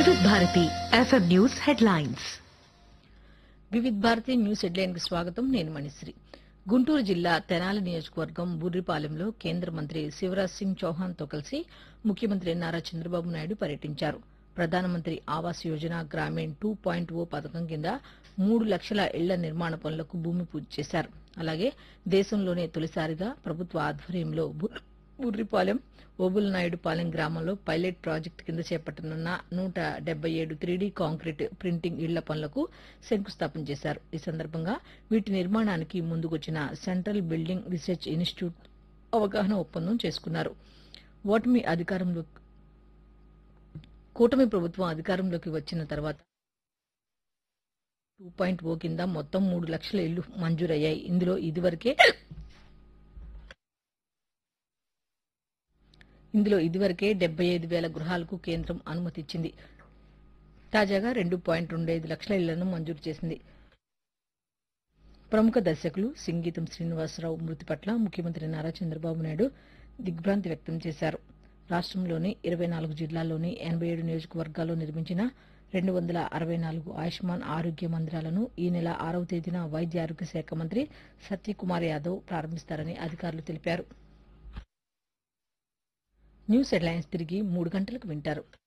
వివిధ Bharati FM news headlines Vividh Bharati news headline కి స్వాగతం నేను మణిశ్రీ గుంటూరు జిల్లా తెనాలి నియోజకవర్గం బుర్రిపాలెంలో కేంద్ర మంత్రి శివరాజ్ సింగ్ చౌహాన్ తో కలిసి ముఖ్యమంత్రి నారా చంద్రబాబు నాయుడు పర్యటించారు Pradhan Mantri Awas Yojana Gramin two point O పథకం కింద మూడు లక్షల ఇళ్ల నిర్మాణ పనులకు భూమి పూజ చేశారు అలాగే దేశంలోనే తొలిసారిగా ప్రభుత్వ ఆధ్వర్యంలో బుర్- బుర్రిపాలెం ఓబులనాయుడుపాలెం గ్రామంలో పైలట్ ప్రాజెక్టు కింద చేపట్టనున్న నూట డెబ్బై ఏడు త్రీడీ కాంక్రీట్ ప్రింటింగ్ ఇళ్ల పనులకు శంకుస్థాపన చేశారు ఈ సందర్భంగా వీటి నిర్మాణానికి ముందుకొచ్చిన సెంట్రల్ బిల్డింగ్ రీసెర్చ్ ఇన్స్టిట్యూట్ అవగాహన ఒప్పందం చేసుకున్నారు ఓటమి అధికారంలో కూటమి ప్రభుత్వం అధికారంలోకి వచ్చిన తర్వాత టూ పాయింట్ ఓ కింద మొత్తం మూడు లక్షల ఇళ్లు మంజూరయ్యాయి ఇందులో ఇదివరకే ఇందులో ఇదివరకే డెబ్బై ఐదు వేల గృహాలకు కేంద్రం అనుమతిచ్చింది తాజాగా రెండు పాయింట్ రెండు ఐదు లక్షల ఇళ్లను మంజూరు చేసింది ప్రముఖ దర్శకులు సింగీతం శ్రీనివాసరావు మృతి పట్ల ముఖ్యమంత్రి నారా చంద్రబాబు నాయుడు దిగ్భ్రాంతి వ్యక్తం చేశారు రాష్ట్రంలోని ఇరవై నాలుగు జిల్లాల్లోని ఎనభై ఏడు నియోజకవర్గాల్లో నిర్మించిన రెండు వందల అరవై నాలుగు ఆయుష్మాన్ ఆరోగ్య మందిరాలను ఈ నెల ఆరవ తేదీన వైద్య ఆరోగ్య శాఖ మంత్రి సత్యకుమార్ యాదవ్ ప్రారంభిస్తారని అధికారులు తెలిపారు న్యూస్ హెడ్లైన్స్ తిరిగి మూడు గంటలకు వింటారు